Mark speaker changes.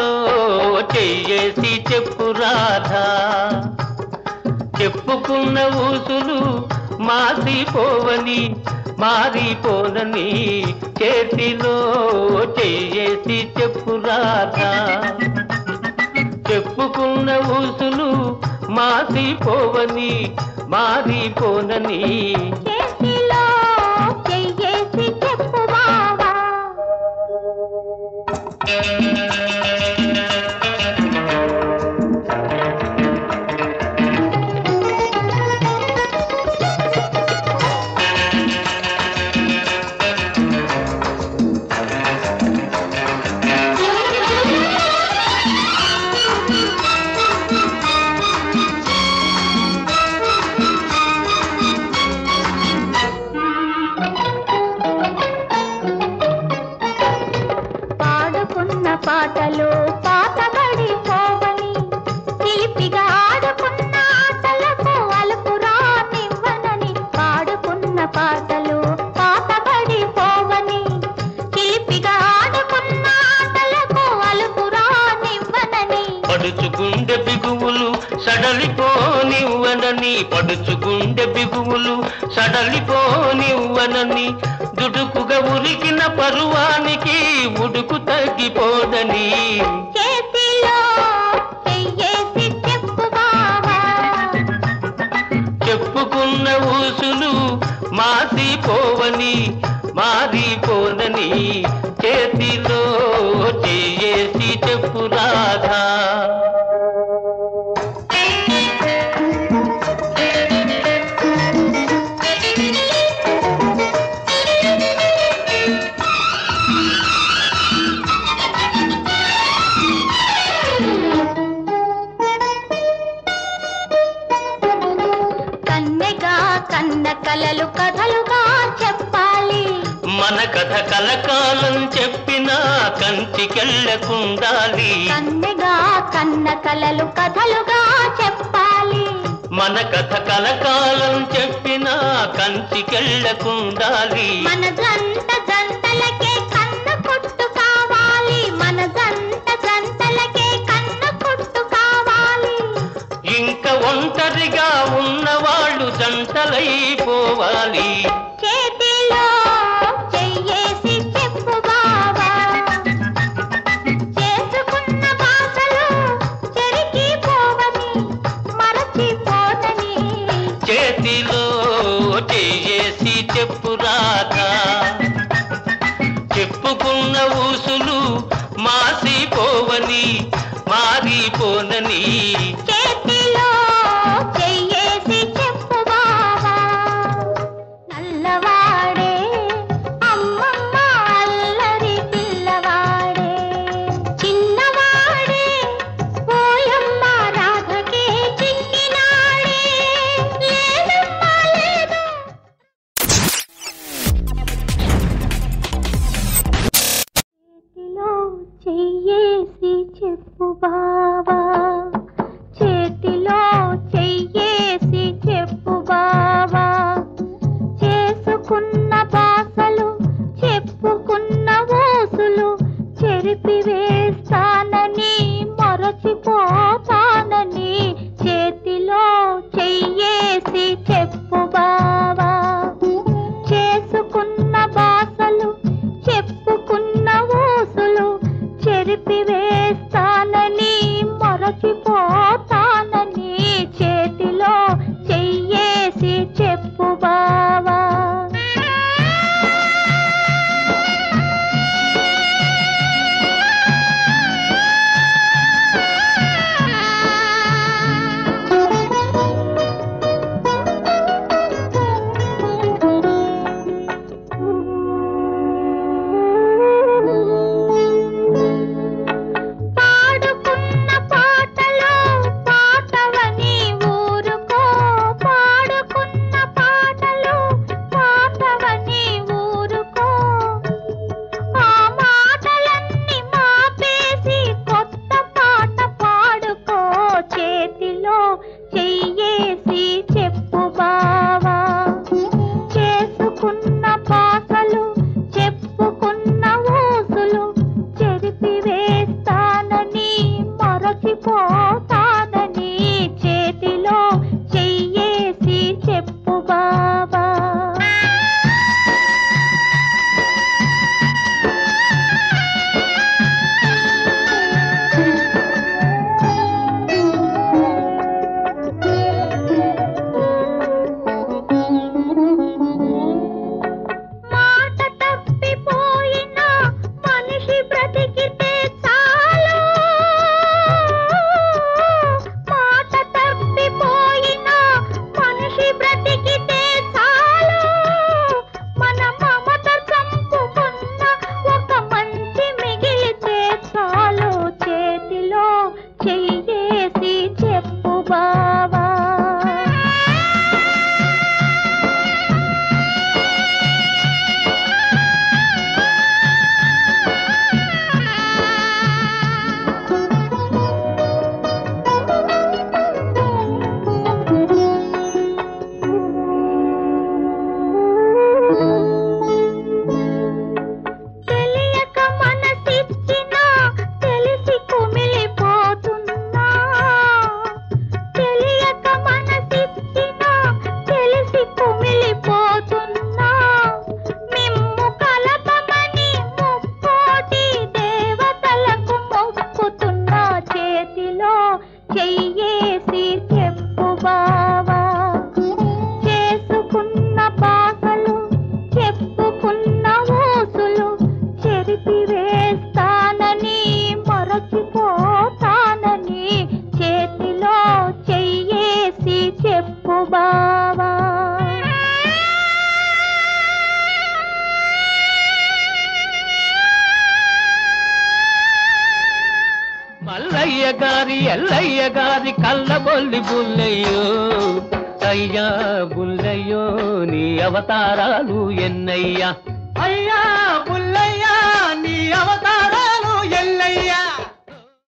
Speaker 1: చేతిలో చెయ్యేసి చెప్పు రాధా చెప్పుకున్న ఊసులు మాసిపోవని మారిపోనని చేతిలో చెయ్యేసి చెప్పు రాధా చెప్పుకున్న ఊసులు మాసిపోవని మారిపోనని
Speaker 2: చేతిలో చెయ్యేసి చెప్పు బావా పాడుకున్న పాటలు పాతబడి పోవని చిలిపిగా ఆడుకున్న ఆటలకు అలుపు రానివ్వనని పాడుకున్న పాటలు పాతబడి పోవని చిలిపిగా ఆడుకున్న ఆటలకు అలుపు రానివ్వనని
Speaker 1: పడుచుగుండె బిగువులు సడలిపోనివ్వనని పడుచుగుండె బిగువులు సడలిపోనివ్వనని దుడుకుగా ఉరికిన పరువానికి ఉడుకు తగ్గిపోదని
Speaker 2: చేతిలో చెయ్యేసి చెప్పు బావా
Speaker 1: చెప్పుకున్న ఊసులు మాసిపోవని మారిపోనని చేతిలో చేసి చెప్పు రాధా
Speaker 2: కన్నెగా కన్న కలలు కథలుగా చెప్పాలి
Speaker 1: మన కథ కలకాలం చెప్పినా కంచికెళ్ళకుండాలి
Speaker 2: కన్నెగా కన్న కలలు కథలుగా చెప్పాలి
Speaker 1: మన కథ కలకాలం చెప్పినా కంచికెళ్ళకుండాలి
Speaker 2: మన జంట జంటలకే కన్న కొట్టు కావాలి మన జంట జంటలకే కన్న కొట్టు కావాలి
Speaker 1: ఇంక ఒంటరిగా ఉన్నవాళ్ళు జంటలైపోవాలి
Speaker 2: చేతిలో చెయ్యేసి చెప్పు బావా చేసుకున్న భాషలు చెరిగిపోవని మరచిపోనని
Speaker 1: చేతిలో చేసి చెప్పు రాధా చెప్పుకున్న ఊసులు మాసిపోవని మారిపోనని
Speaker 2: చేతిలో చెయ్యేసి చెప్పు బావా నల్లవాడే అమ్మమ్మ అల్లరి పిల్లవాడే చిన్నవాడే ఓయమ్మ రాధకే చిక్కినాడే లేదమ్మా లేదు చేతిలో చెయ్యేసి చెప్పు బావా చేతిలో చెయ్యేసి చెప్పు బావా చేసుకున్న బాసలు చెప్పుకున్న ఊసులు చెరిపి వేస్తానని మరచిపోతానని చేతిలో చెయ్యేసి చెప్పు బావా చేసుకున్న బాసలు చెప్పుకున్న ఊసులు చెరిపి వేస్తానని మరచిపోతానని చేతిలో చెయ్యేసి చెప్పు బావా పాడుకున్న పాటలు మరచిపోతానని చేతిలో చెయ్యేసి చెప్పు బావా మాట తప్పిపోయిన మనిషి బ్రతికితే చాలు మాట తప్పిపోయిన మనిషి బ్రతికితే చాలు మన మమత చంపుకున్న ఒక మంచి మిగిలితే చాలు చేతిలో చెయ్యేసి చెప్పు బావా తెలియక మనసిచ్చినా తెలిసి కుమిలిపోతున్నా తెలియక మనసిచ్చినా తెలిసి కుమిలిపోతున్నా మిమ్ము కలపమని ముక్కోటి దేవతలకు మొక్కుతున్నా చేతిలో చెయ్యేసి చెప్పు బావా చేసుకున్న బాసలు చెప్పుకున్న ఊసులు చెరిపి వేస్తానని మరచిపోతానని చేతిలో చెయ్యేసి చెప్పు బావా
Speaker 1: మల్లయ్య గారి ఎల్లయ్య గారి కళ్ళబొల్లి బుల్లయ్యో అయ్యా బుల్లయ్యో నీ అవతారాలు ఎన్నయ్యా
Speaker 3: అయ్యా పుల్లయ్యా నీ అవతారాలు ఎల్లయ్యా